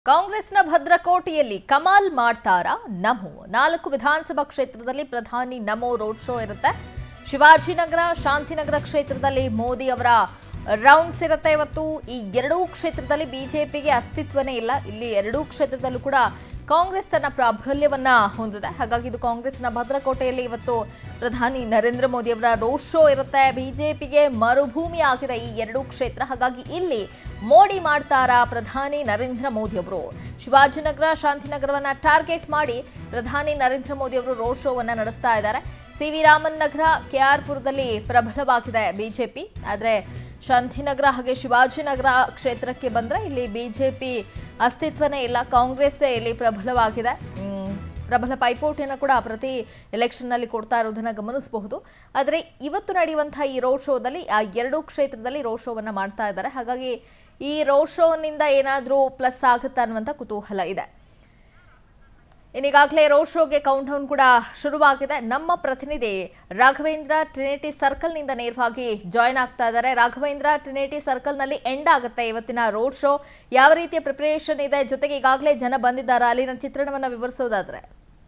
ಕಾಂಗ್ರೆಸ್ನ ಭದ್ರಕೋಟೆಯಲ್ಲಿ ಕಮಾಲ್ ಮಾಡ್ತಾರಾ ನಮೋ ನಾಲ್ಕು ವಿಧಾನಸಭಾ ಕ್ಷೇತ್ರದಲ್ಲಿ ಪ್ರಧಾನಿ ನಮೋ ರೋಡ್ ಶೋ ಇರುತ್ತೆ ಶಿವಾಜಿನಗರ ಶಾಂತಿನಗರ ಕ್ಷೇತ್ರದಲ್ಲಿ ಮೋದಿ ಅವರ ರೌಂಡ್ಸ್ ಇರುತ್ತೆ ಇವತ್ತು ಈ ಎರಡೂ ಕ್ಷೇತ್ರದಲ್ಲಿ ಬಿಜೆಪಿಗೆ ಅಸ್ತಿತ್ವನೇ ಇಲ್ಲ ಇಲ್ಲಿ ಎರಡೂ ಕ್ಷೇತ್ರದಲ್ಲೂ ಕೂಡ ಕಾಂಗ್ರೆಸ್ ತನ್ನ ಪ್ರಾಬಲ್ಯವನ್ನ ಹೊಂದಿದೆ ಹಾಗಾಗಿ ಇದು ಕಾಂಗ್ರೆಸ್ನ ಭದ್ರಕೋಟೆಯಲ್ಲಿ ಇವತ್ತು ಪ್ರಧಾನಿ ನರೇಂದ್ರ ಮೋದಿ ಅವರ ರೋಡ್ ಶೋ ಇರುತ್ತೆ ಬಿಜೆಪಿಗೆ ಮರುಭೂಮಿ ಆಗಿದೆ ಈ ಎರಡೂ ಕ್ಷೇತ್ರ ಹಾಗಾಗಿ ಇಲ್ಲಿ ಮೋಡಿ ಮಾಡ್ತಾರಾ ಪ್ರಧಾನಿ ನರೇಂದ್ರ ಮೋದಿ ಅವರು ಶಿವಾಜಿನಗರ ಶಾಂತಿನಗರವನ್ನ ಟಾರ್ಗೆಟ್ ಮಾಡಿ ಪ್ರಧಾನಿ ನರೇಂದ್ರ ಮೋದಿ ಅವರು ರೋಡ್ ಶೋವನ್ನ ನಡೆಸ್ತಾ ಇದ್ದಾರೆ ಸಿ ವಿ ರಾಮನ್ ನಗರ ಕೆಆರ್ಪುರದಲ್ಲಿ ಪ್ರಬಲವಾಗಿದೆ ಬಿಜೆಪಿ ಆದರೆ ಶಾಂತಿನಗರ ಹಾಗೆ ಶಿವಾಜಿನಗರ ಕ್ಷೇತ್ರಕ್ಕೆ ಬಂದ್ರೆ ಇಲ್ಲಿ ಬಿಜೆಪಿ ಅಸ್ತಿತ್ವನೇ ಇಲ್ಲ ಕಾಂಗ್ರೆಸ್ಸೇ ಇಲ್ಲಿ ಪ್ರಬಲವಾಗಿದೆ ಮ್, ಪ್ರಬಲ ಪೈಪೋಟಿಯನ್ನು ಕೂಡ ಪ್ರತಿ ಎಲೆಕ್ಷನ್ನಲ್ಲಿ ಕೊಡ್ತಾ ಇರೋದನ್ನ ಗಮನಿಸಬಹುದು ಆದರೆ ಇವತ್ತು ನಡೆಯುವಂತಹ ಈ ರೋಡ್ ಶೋದಲ್ಲಿ ಆ ಎರಡೂ ಕ್ಷೇತ್ರದಲ್ಲಿ ರೋಡ್ ಶೋವನ್ನ ಮಾಡ್ತಾ ಇದ್ದಾರೆ ಹಾಗಾಗಿ ಈ ರೋಡ್ ಶೋನಿಂದ ಏನಾದರೂ ಪ್ಲಸ್ ಆಗುತ್ತಾ ಅನ್ನುವಂಥ ಕುತೂಹಲ ಇದೆ ಇನ್ನೀಗಾಗಲೇ ರೋಡ್ ಶೋಗೆ ಕೌಂಟ್ ಡೌನ್ ಕೂಡ ಶುರುವಾಗಿದೆ ನಮ್ಮ ಪ್ರತಿನಿಧಿ ರಾಘವೇಂದ್ರ ಟ್ರಿನಿಟಿ ಸರ್ಕಲ್ನಿಂದ ನೇರವಾಗಿ ಜಾಯ್ನ್ ಆಗ್ತಾ ಇದ್ದಾರೆ ರಾಘವೇಂದ್ರ ಟ್ರಿನಿಟಿ ಸರ್ಕಲ್ನಲ್ಲಿ ಎಂಡ್ ಆಗುತ್ತೆ ಇವತ್ತಿನ ರೋಡ್ ಶೋ ಯಾವ ರೀತಿಯ ಪ್ರಿಪರೇಷನ್ ಇದೆ ಜೊತೆಗೆ ಈಗಾಗಲೇ ಜನ ಬಂದಿದ್ದಾರೆ ಅಲ್ಲಿನ ಚಿತ್ರಣವನ್ನ ವಿವರಿಸೋದಾದ್ರೆ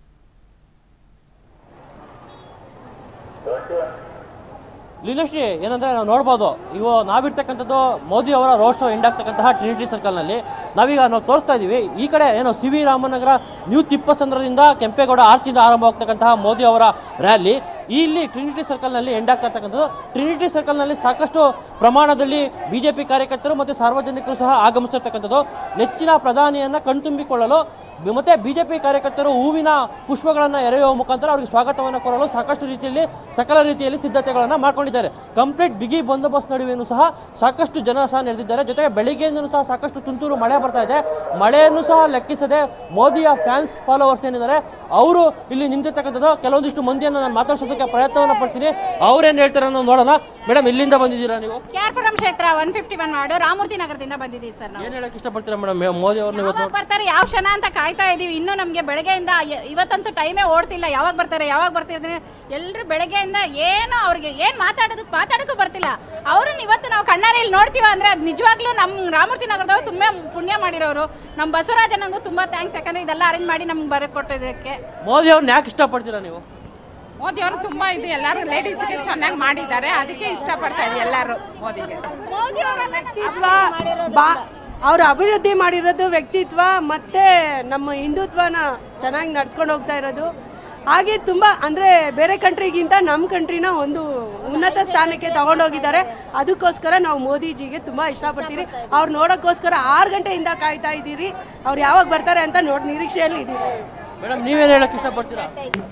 ಲೀಲಶ್ರೀ ಏನಂದ್ರೆ ನಾವು ನೋಡ್ಬೋದು ಇವು ನಾವಿರ್ತಕ್ಕಂಥದ್ದು ಮೋದಿ ಅವರ ರೋಡ್ ಶೋ ಎಂಡ್ ಆಗ್ತಕ್ಕಂತಹ ಟ್ರಿನಿಟಿ ಸರ್ಕಲ್ನಲ್ಲಿ ನಾವೀಗ ನಾವು ತೋರಿಸ್ತಾ ಇದ್ದೀವಿ ಈ ಕಡೆ ಏನು ಸಿ ವಿ ರಾಮನಗರ ನ್ಯೂ ತಿಪ್ಪಸಂದ್ರದಿಂದ ಕೆಂಪೇಗೌಡ ಆರ್ಚಿಂದ ಆರಂಭವಾಗ್ತಕ್ಕಂತಹ ಮೋದಿ ಅವರ ರ್ಯಾಲಿ ಇಲ್ಲಿ ಟ್ರಿನಿಟಿ ಸರ್ಕಲ್ನಲ್ಲಿ ಎಂಡ್ ಆಗ್ತಾ ಇರ್ತಕ್ಕಂಥದ್ದು ಟ್ರಿನಿಟಿ ಸರ್ಕಲ್ನಲ್ಲಿ ಸಾಕಷ್ಟು ಪ್ರಮಾಣದಲ್ಲಿ ಬಿಜೆಪಿ ಕಾರ್ಯಕರ್ತರು ಮತ್ತು ಸಾರ್ವಜನಿಕರು ಸಹ ಆಗಮಿಸಿರ್ತಕ್ಕಂಥದ್ದು ನೆಚ್ಚಿನ ಪ್ರಧಾನಿಯನ್ನ ಕಣ್ತುಂಬಿಕೊಳ್ಳಲು ಬಿ- ಮತ್ತೆ ಬಿಜೆಪಿ ಕಾರ್ಯಕರ್ತರು ಹೂವಿನ ಪುಷ್ಪಗಳನ್ನು ಎರೆಯುವ ಮುಖಾಂತರ ಅವರಿಗೆ ಸ್ವಾಗತವನ್ನು ಕೋರಲು ಸಾಕಷ್ಟು ರೀತಿಯಲ್ಲಿ ಸಕಲ ರೀತಿಯಲ್ಲಿ ಸಿದ್ಧತೆಗಳನ್ನು ಮಾಡ್ಕೊಂಡಿದ್ದಾರೆ ಕಂಪ್ಲೀಟ್ ಬಿಗಿ ಬಂದೋಬಸ್ತ್ ನಡುವೆಯೂ ಸಹ ಸಾಕಷ್ಟು ಜನ ಸಹ ನೆರೆದಿದ್ದಾರೆ ಜೊತೆಗೆ ಬೆಳಿಗ್ಗೆಯಿಂದಲೂ ಸಹ ಸಾಕಷ್ಟು ತುಂತುರು ಮಳೆ ಬರ್ತಾ ಇದೆ ಮಳೆಯನ್ನು ಸಹ ಲೆಕ್ಕಿಸದೆ ಮೋದಿಯ ಫ್ಯಾನ್ಸ್ ಫಾಲೋವರ್ಸ್ ಏನಿದ್ದಾರೆ ಅವರು ಇಲ್ಲಿ ನಿಂತಿರ್ತಕ್ಕಂಥದ್ದು ಕೆಲವೊಂದಿಷ್ಟು ಮಂದಿಯನ್ನು ನಾನು ಮಾತಾಡ್ಸೋದಕ್ಕೆ ಪ್ರಯತ್ನವನ್ನು ಪಡ್ತೀನಿ ಅವ್ರೇನು ಹೇಳ್ತಾರೆ ಅನ್ನೋದು ನೋಡೋಣ ಮೇಡಮ್ ಎಲ್ಲಿಂದ ಬಂದಿದ್ದೀರಾ ನೀವು ಕೆಆರ್ಪುರಂ ಕ್ಷೇತ್ರ one fifty one ward Ramamurthy ನಗರದಿಂದ ಬಂದಿದ್ದೀವಿ ಸರ್ ನಾವು ಏನು ಹೇಳಕ್ಕೆ ಇಷ್ಟಪಡ್ತೀರಾ ಮೇಡಮ್ ಮೋದಿ ಅವ್ರನ್ನ ಇವತ್ತು ಯಾವಾಗ ಬರ್ತಾರೆ ಯಾವ ಕ್ಷಣ ಅಂತ ಕಾಯ್ತಾ ಇದೀವಿ ಇನ್ನು ನಮಗೆ ಬೆಳಗ್ಗೆಯಿಂದ ಯ- ಇವತ್ತಂತೂ ಟೈಮೇ ಓಡ್ತಿಲ್ಲ ಯಾವಾಗ ಬರ್ತಾರೆ ಯಾವಾಗ ಬರ್ತಿರ್ತೀನಿ ಎಲ್ಲರೂ ಬೆಳಗ್ಗೆಯಿಂದ ಏನು ಅವ್ರಿಗೆ ಏನು ಮಾತಾಡೋದು ಮಾತಾಡೋಕ್ಕೂ ಬರ್ತಿಲ್ಲ ಅವ್ರನ್ನ ಇವತ್ತು ನಾವು ಕಣ್ಣಾರೆ ಇಲ್ಲಿ ನೋಡ್ತೀವ ಅಂದ್ರೆ ಅದು ನಿಜವಾಗ್ಲೂ ನಮ್ಮ ರಾಮೂರ್ತಿ ನಗರದವ್ರು ತುಂಬ ಪುಣ್ಯ ಮಾಡಿರೋರು ನಮ್ಮ ಬಸವರಾಜನಿಗೂ ತುಂಬ ಥ್ಯಾಂಕ್ಸ್ ಯಾಕಂದ್ರೆ ಇದೆಲ್ಲ ಅರೇಂಜ್ ಮಾಡಿ ನಮ್ಗೆ ಬರಕೊಟ್ಟಿದ್ದಕ್ಕೆ ಮೋದಿ ಅವ್ರನ್ನ ಯಾಕೆ ಇಷ್ಟಪಡ್ತೀರಾ ನೀವು ಮೋದಿ ಅವರು ತುಂಬಾ ಇದು ಎಲ್ಲರೂ ಲೇಡೀಸ್ಗೆ ಚೆನ್ನಾಗಿ ಮಾಡಿದ್ದಾರೆ ಅದಕ್ಕೆ ಇಷ್ಟಪಡ್ತಾ ಇದ್ದೀವಿ ಎಲ್ಲರೂ ಮೋದಿಗೆ ವ್ಯಕ್ತಿತ್ವ ಬಾ ಅವರು ಅಭಿವೃದ್ಧಿ ಮಾಡಿರೋದು ವ್ಯಕ್ತಿತ್ವ ಮತ್ತೆ ನಮ್ಮ ಹಿಂದುತ್ವನ ಚೆನ್ನಾಗಿ ನಡ್ಸ್ಕೊಂಡು ಹೋಗ್ತಾ ಇರೋದು ಹಾಗೆ ತುಂಬ ಅಂದರೆ ಬೇರೆ ಕಂಟ್ರಿಗಿಂತ ನಮ್ಮ ಕಂಟ್ರಿನ ಒಂದು ಉನ್ನತ ಸ್ಥಾನಕ್ಕೆ ತಗೊಂಡೋಗಿದ್ದಾರೆ ಅದಕ್ಕೋಸ್ಕರ ನಾವು ಮೋದಿಜಿಗೆ ತುಂಬ ಇಷ್ಟಪಡ್ತೀರಿ ಅವ್ರು ನೋಡೋಕ್ಕೋಸ್ಕರ ಆರು ಗಂಟೆಯಿಂದ ಕಾಯ್ತಾ ಇದ್ದೀರಿ ಅವ್ರು ಯಾವಾಗ ಬರ್ತಾರೆ ಅಂತ ನೋಡಿ ನಿರೀಕ್ಷೆಯಲ್ಲಿ ಇದ್ದೀರಿ ಮೇಡಮ್ ನೀವೇನು ಹೇಳಕ್ಕೆ ಇಷ್ಟಪಡ್ತೀರಾ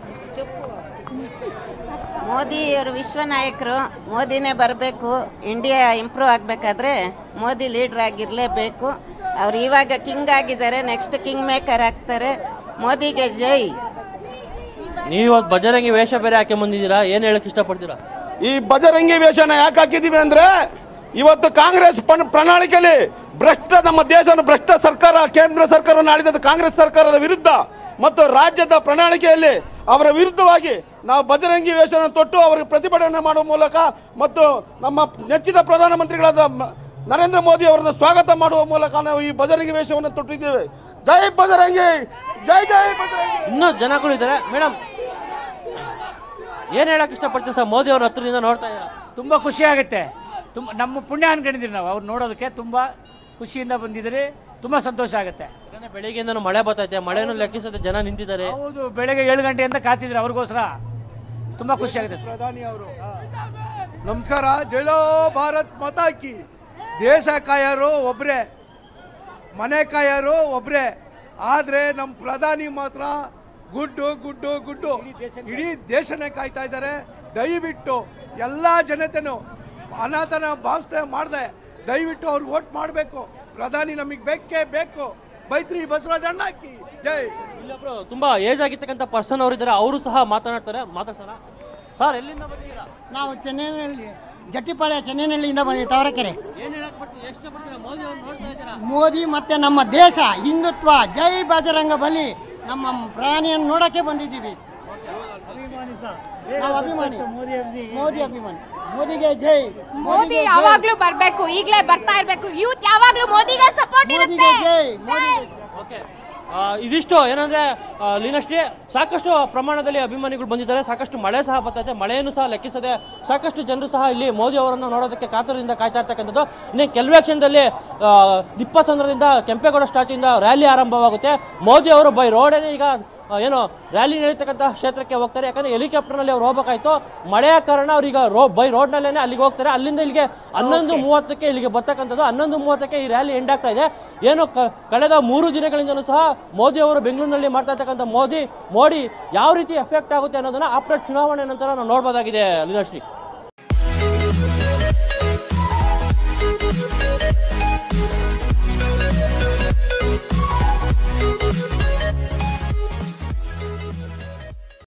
ಮೋದಿಯವರು ವಿಶ್ವ ನಾಯಕರು ಮೋದಿನೇ ಬರಬೇಕು ಇಂಡಿಯಾ ಇಂಪ್ರೂವ್ ಆಗಬೇಕಾದ್ರೆ ಮೋದಿ ಲೀಡ್ರ್ ಆಗಿರಲೇಬೇಕು ಅವ್ರು ಇವಾಗ ಕಿಂಗ್ ಆಗಿದ್ದಾರೆ ನೆಕ್ಸ್ಟ್ ಕಿಂಗ್ ಮೇಕರ್ ಆಗ್ತಾರೆ ಮೋದಿಗೆ ಜೈ ನೀವು ಇವತ್ತು ಬಜರಂಗಿ ವೇಷ ಬೇರೆ ಹಾಕಿ ಬಂದಿದ್ದೀರಾ ಏನು ಹೇಳಕ್ಕೆ ಇಷ್ಟಪಡ್ತೀರಾ ಈ ಬಜರಂಗಿ ವೇಷನ ಯಾಕೆ ಹಾಕಿದೀವಿ ಅಂದ್ರೆ ಇವತ್ತು ಕಾಂಗ್ರೆಸ್ ಪಣ- ಪ್ರಣಾಳಿಕೆಯಲ್ಲಿ ಭ್ರಷ್ಟ ನಮ್ಮ ದೇಶದ ಭ್ರಷ್ಟ ಸರ್ಕಾರ ಕೇಂದ್ರ ಸರ್ಕಾರವನ್ನು ಆಳಿದ ಕಾಂಗ್ರೆಸ್ ಸರ್ಕಾರದ ವಿರುದ್ಧ ಮತ್ತು ರಾಜ್ಯದ ಪ್ರಣಾಳಿಕೆಯಲ್ಲಿ ಅವರ ವಿರುದ್ಧವಾಗಿ ನಾವು ಬಜರಂಗಿ ವೇಷನ ತೊಟ್ಟು ಅವರಿಗೆ ಪ್ರತಿಭಟನೆ ಮಾಡುವ ಮೂಲಕ ಮತ್ತು ನಮ್ಮ ನೆಚ್ಚಿನ ಪ್ರಧಾನಮಂತ್ರಿಗಳಾದ ಮ- ನರೇಂದ್ರ ಮೋದಿ ಅವರನ್ನು ಸ್ವಾಗತ ಮಾಡುವ ಮೂಲಕ ನಾವು ಈ ಬಜರಂಗಿ ವೇಷವನ್ನು ತೊಟ್ಟಿದ್ದೇವೆ ಜೈ ಬಜರಂಗಿ ಜೈ ಜೈ ಬಜರಂಗಿ ಇನ್ನೂ ಜನಗಳು ಇದ್ದಾರೆ ಮೇಡಮ್ ಏನು ಹೇಳಕ್ಕೆ ಇಷ್ಟಪಡ್ತೀರಾ ಸರ್ ಮೋದಿ ಅವ್ರ ಹತ್ರದಿಂದ ನೋಡ್ತಾ ಇದ್ದೀರಾ ತುಂಬ ಖುಷಿ ಆಗುತ್ತೆ ತುಂಬ ನಮ್ಮ ಪುಣ್ಯ ಅನ್ಕೊಂಡಿದ್ದೀರಿ ನಾವು ಅವ್ರು ನೋಡೋದಕ್ಕೆ ತುಂಬ ಖುಷಿಯಿಂದ ಬಂದಿದ್ದೀರಿ ತುಂಬ ಸಂತೋಷ ಆಗುತ್ತೆ ಯಾಕಂದ್ರೆ ಬೆಳಿಗ್ಗೆಯಿಂದ ಮಳೆ ಬರ್ತೈತೆ ಮಳೆನೂ ಲೆಕ್ಕಿಸದೆ ಜನ ನಿಂತಿದ್ದಾರೆ ಹೌದು ಬೆಳಗ್ಗೆ ಏಳು ಗಂಟೆಯಿಂದ ಕಾತಿದ್ರು ಅವ್ರಿಗೋಸ್ಕರ ತುಂಬ ಖುಷಿ ಆಗುತ್ತೆ ಪ್ರಧಾನಿ ಅವರು ನಮಸ್ಕಾರ ಜೈಲೋ ಭಾರತ್ ಮಾತಾ ಕಿ ದೇಶ ಕಾಯೋರು ಒಬ್ರೆ ಮನೆ ಕಾಯೋರು ಒಬ್ರೆ ಆದ್ರೆ ನಮ್ಮ ಪ್ರಧಾನಿ ಮಾತ್ರ ಗುಡ್ಡು ಗುಡ್ಡು ಗುಡ್ಡು ಇಡೀ ದೇಶನೇ ಕಾಯ್ತಾ ಇದ್ದಾರೆ ದಯವಿಟ್ಟು ಎಲ್ಲ ಜನತೆನೂ ಅನಾಥನ ಭಾವಿಸ್ತೆ ಮಾಡಿದೆ ದಯವಿಟ್ಟು ಅವ್ರಿಗೆ ವೋಟ್ ಮಾಡಬೇಕು ಪ್ರಧಾನಿ ನಮಗೆ ಬೇಕೇ ಬೇಕು ಬೈತ್ರಿ ಬಸವರಾಜ ಅಣ್ಣ ಹಾಕಿ ಜೈ ಇಲ್ಲೊಬ್ರು ತುಂಬಾ ಏಜ್ ಆಗಿರ್ತಕ್ಕಂಥ ಪರ್ಸನ್ ಅವರು ಇದ್ದಾರೆ ಅವರು ಸಹ ಮಾತನಾಡ್ತಾರೆ ಮಾತಾಡ್ಸೋಣ ಸರ್ ಎಲ್ಲಿಂದ ಬಂದಿದ್ದೀರಾ ನಾವು ಚೆನ್ನೈನಲ್ಲಿ ಜಟ್ಟಿಪಾಳ್ಯ ಚೆನ್ನೈನಹಳ್ಳಿಯಿಂದ ಬಂದಿದ್ದೀವಿ ತಾವರೆಕೆರೆ ಏನು ಹೇಳಕ್ ಪಡ್ತೀರಾ ಇಷ್ಟಪಡ್ತೀರಾ ಮೋದಿ ಅವ್ರು ನೋಡ್ತಾ ಇದ್ದೀರಾ ಮೋದಿ ಮತ್ತೆ ನಮ್ಮ ದೇಶ ಹಿಂದುತ್ವ ಜೈ ಬಜರಂಗ ಬಲಿ ನಮ್ಮ ಪ್ರಾಣಿಯನ್ನು ನೋಡಕ್ಕೆ ಬಂದಿದ್ದೀವಿ ನಾವು ಅಭಿಮಾನಿ ಮೋದಿ ಅಭಿಮಾನಿ ಮೋದಿಗೆ ಜೈ ಮೋದಿ ಮೋದಿಗೆ ಜೈ. ಯಾವಾಗ್ಲೂ ಬರ್ಬೇಕು ಈಗ್ಲೇ ಬರ್ತಾ ಇರ್ಬೇಕು ಯೂತ್ ಯಾವಾಗ್ಲೂ ಮೋದಿಗೆ ಸಪೋರ್ಟ್ ಮೋದಿಗೆ ಇರುತ್ತೆ ಜೈ ಮೋದಿಗೆ ಓಕೆ ಆ, ಇದಿಷ್ಟು ಏನಂದ್ರೆ ಆ, ಲೀನಶ್ರೀ ಸಾಕಷ್ಟು ಪ್ರಮಾಣದಲ್ಲಿ ಅಭಿಮಾನಿಗಳು ಬಂದಿದ್ದಾರೆ ಸಾಕಷ್ಟು ಮಳೆ ಸಹ ಬರ್ತೈತೆ ಮಳೆಯನ್ನು ಸಹ ಲೆಕ್ಕಿಸದೆ ಸಾಕಷ್ಟು ಜನರು ಸಹ ಇಲ್ಲಿ ಮೋದಿ ಅವರನ್ನು ನೋಡೋದಕ್ಕೆ ಕಾತರದಿಂದ ಕಾಯ್ತಾ ಇರ್ತಕ್ಕಂಥದ್ದು ಇನ್ನು ಕೆಲವೇ ಕ್ಷಣದಲ್ಲಿ ಆ, ದಿಪ್ಪಸಂದ್ರದಿಂದ ಕೆಂಪೇಗೌಡ ಸ್ಟ್ಯಾಚ್ಯೂಯಿಂದ ರ್ಯಾಲಿ ಆರಂಭವಾಗುತ್ತೆ ಮೋದಿ ಅವರು ಬೈ ರೋಡೇನೆ ಈಗ ಆ, ಏನು ರ್ಯಾಲಿ ನಡೀತಕ್ಕಂಥ ಕ್ಷೇತ್ರಕ್ಕೆ ಹೋಗ್ತಾರೆ ಯಾಕಂದ್ರೆ ಹೆಲಿಕಾಪ್ಟರ್ನಲ್ಲಿ ಅವ್ರು ಹೋಗ್ಬೇಕಾಯ್ತು ಮಳೆಯ ಕಾರಣ ಅವ್ರೀಗ ರೋ ಬೈ ರೋಡ್ನಲ್ಲೇ ಅಲ್ಲಿಗೆ ಹೋಗ್ತಾರೆ ಅಲ್ಲಿಂದ ಇಲ್ಲಿಗೆ ಹನ್ನೊಂದು ಮೂವತ್ತಕ್ಕೆ ಇಲ್ಲಿಗೆ ಬರ್ತಕ್ಕಂಥದ್ದು ಹನ್ನೊಂದು ಮೂವತ್ತಕ್ಕೆ ಈ ರ್ಯಾಲಿ ಎಂಡ್ ಆಗ್ತಾ ಇದೆ ಏನು ಕ- ಕಳೆದ ಮೂರು ದಿನಗಳಿಂದಲೂ ಸಹ ಮೋದಿ ಅವರು ಬೆಂಗಳೂರಿನಲ್ಲಿ ಮಾಡ್ತಾ ಇರ್ತಕ್ಕಂಥ ಮೋದಿ ಮೋಡಿ ಯಾವ ರೀತಿ ಎಫೆಕ್ಟ್ ಆಗುತ್ತೆ ಅನ್ನೋದನ್ನ ಆಫ್ಟರ್ ಚುನಾವಣೆ ನಂತರ ನಾವು ನೋಡ್ಬೋದಾಗಿದೆ ಲೀಲಾಶ್ರೀ